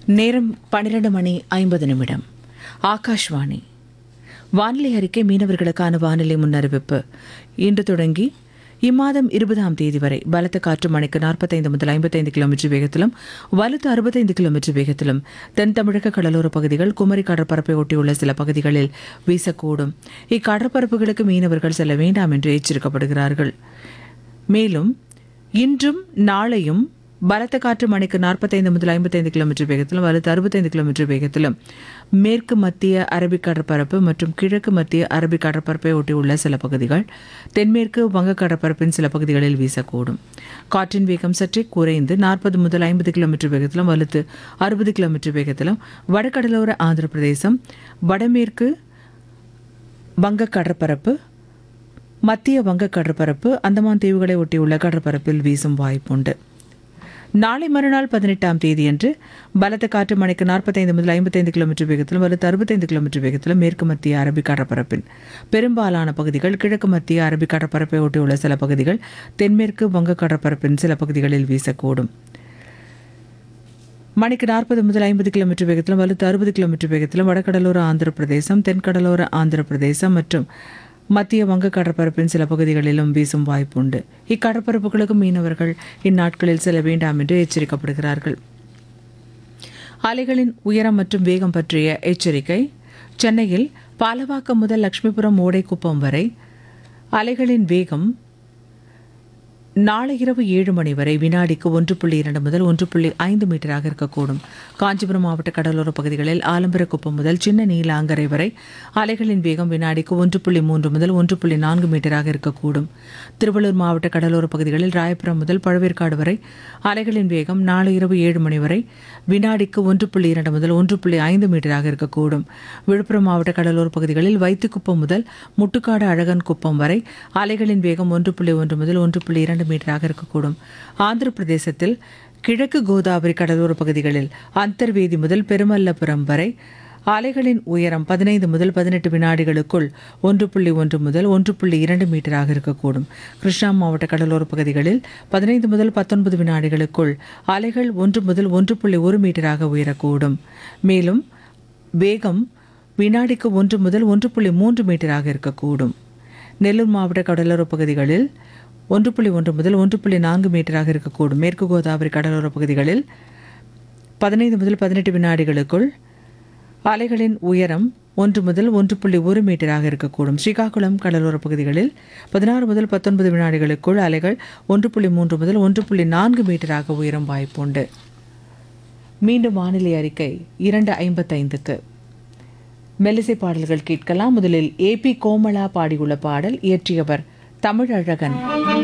நேரம் பன்னிரண்டு மணி ஐம்பது நிமிடம் ஆகாஷ்வாணி வானிலை அறிக்கை மீனவர்களுக்கான வானிலை முன்னறிவிப்பு இன்று தொடங்கி இம்மாதம் இருபதாம் தேதி வரை பலத்த காற்று மணிக்கு நாற்பத்தைந்து முதல் ஐம்பத்தைந்து கிலோமீட்டர் வேகத்திலும் வலுத்து அறுபத்தைந்து கிலோமீட்டர் வேகத்திலும் தென் தமிழக கடலோர பகுதிகள் குமரி கடற்பரப்பை ஒட்டியுள்ள சில பகுதிகளில் வீசக்கூடும் இக்கடற்பரப்புகளுக்கு மீனவர்கள் செல்ல வேண்டாம் என்று எச்சரிக்கப்படுகிறார்கள் மேலும் இன்றும் நாளையும் பலத்த காற்று மணிக்கு நாற்பத்தைந்து முதல் ஐம்பத்தைந்து கிலோமீட்டர் வேகத்திலும் வலுத்து அறுபத்தைந்து கிலோமீட்டர் வேகத்திலும் மேற்கு மத்திய அரபிக் கடற்பரப்பு மற்றும் கிழக்கு மத்திய அரபிக் கடற்பரப்பை ஒட்டியுள்ள சில பகுதிகள் தென்மேற்கு வங்க கடற்பரப்பின் சில பகுதிகளில் வீசக்கூடும் காற்றின் வேகம் சற்றே குறைந்து நாற்பது முதல் ஐம்பது கிலோமீட்டர் வேகத்திலும் வலுத்து அறுபது கிலோமீட்டர் வேகத்திலும் வடகடலோர ஆந்திர பிரதேசம் வடமேற்கு வங்க கடற்பரப்பு மத்திய வங்க கடற்பரப்பு அந்தமான் தீவுகளை ஒட்டியுள்ள கடற்பரப்பில் வீசும் வாய்ப்புண்டு நாளை மறுநாள் பதினெட்டாம் தேதியன்று பலத்த காற்று மணிக்கு நாற்பத்தைந்து முதல் ஐம்பத்தைந்து கிலோமீட்டர் வேகத்திலும் வலுத்து அறுபத்தைந்து கிலோமீட்டர் வேகத்திலும் மேற்கு மத்திய அரபிக் கடற்பரப்பின் பெரும்பாலான பகுதிகள் கிழக்கு மத்திய அரபிக் கடற்பரப்பை ஒட்டியுள்ள சில பகுதிகள் தென்மேற்கு வங்க கடற்பரப்பின் சில பகுதிகளில் வீசக்கூடும் மணிக்கு நாற்பது முதல் ஐம்பது கிலோமீட்டர் வேகத்திலும் வலுத்து அறுபது கிலோமீட்டர் வேகத்திலும் வடகடலோர ஆந்திர பிரதேசம் தென்கடலோர ஆந்திர பிரதேசம் மற்றும் மத்திய வங்க கடற்பரப்பின் சில பகுதிகளிலும் வீசும் வாய்ப்புண்டு இக்கடற்பரப்புகளுக்கு மீனவர்கள் இந்நாட்களில் செல்ல வேண்டாம் என்று எச்சரிக்கப்படுகிறார்கள் அலைகளின் உயரம் மற்றும் வேகம் பற்றிய எச்சரிக்கை சென்னையில் பாலவாக்கம் முதல் லட்சுமிபுரம் ஓடைக்குப்பம் வரை அலைகளின் வேகம் நாளை இரவு ஏழு மணி வரை வினாடிக்கு ஒன்று புள்ளி இரண்டு முதல் ஒன்று புள்ளி ஐந்து மீட்டராக இருக்கக்கூடும் காஞ்சிபுரம் மாவட்ட கடலோர பகுதிகளில் ஆலம்பரக்குப்பம் முதல் சின்ன நீலாங்கரை வரை அலைகளின் வேகம் வினாடிக்கு ஒன்று புள்ளி மூன்று முதல் ஒன்று புள்ளி நான்கு மீட்டராக இருக்கக்கூடும் திருவள்ளூர் மாவட்ட கடலோர பகுதிகளில் ராயபுரம் முதல் பழவேற்காடு வரை அலைகளின் வேகம் நாளை இரவு ஏழு மணி வரை வினாடிக்கு ஒன்று புள்ளி இரண்டு முதல் ஒன்று புள்ளி ஐந்து மீட்டராக இருக்கக்கூடும் விழுப்புரம் மாவட்ட கடலோர பகுதிகளில் வைத்துக்குப்பம் முதல் முட்டுக்காடு அழகன் குப்பம் வரை அலைகளின் வேகம் ஒன்று புள்ளி ஒன்று முதல் ஒன்று புள்ளி இரண்டு மீட்டராக இருக்கக்கூடும் ஆந்திர பிரதேசத்தில் கிழக்கு கோதாவரி கடலோர பகுதிகளில் அந்தர்வேதி முதல் பெருமல்லபுரம் வரை அலைகளின் உயரம் பதினைந்து முதல் பதினெட்டு வினாடிகளுக்குள் ஒன்று புள்ளி ஒன்று முதல் ஒன்று புள்ளி இரண்டு மீட்டராக இருக்கக்கூடும் கிருஷ்ணா மாவட்ட கடலோர பகுதிகளில் பதினைந்து முதல் பத்தொன்பது வினாடிகளுக்குள் அலைகள் ஒன்று முதல் ஒன்று புள்ளி ஒரு மீட்டராக உயரக்கூடும் மேலும் வேகம் வினாடிக்கு ஒன்று முதல் ஒன்று புள்ளி மூன்று மீட்டராக இருக்கக்கூடும் நெல்லூர் மாவட்ட கடலோர பகுதிகளில் ஒன்று புள்ளி ஒன்று முதல் ஒன்று புள்ளி நான்கு மீட்டராக இருக்கக்கூடும் மேற்கு கோதாவரி கடலோர பகுதிகளில் பதினைந்து முதல் பதினெட்டு வினாடிகளுக்குள் அலைகளின் உயரம் ஒன்று முதல் ஒன்று புள்ளி ஒரு மீட்டராக இருக்கக்கூடும் ஸ்ரீகாகுளம் கடலோர பகுதிகளில் பதினாறு முதல் பத்தொன்பது வினாடிகளுக்குள் அலைகள் ஒன்று புள்ளி மூன்று முதல் ஒன்று புள்ளி நான்கு மீட்டராக உயரும் வாய்ப்புண்டு மீண்டும் வானிலை அறிக்கை இரண்டு ஐம்பத்தைந்துக்கு மெல்லிசை பாடல்கள் கேட்கலாம் முதலில் ஏபி கோமலா பாடியுள்ள பாடல் இயற்றியவர் தமிழழகன்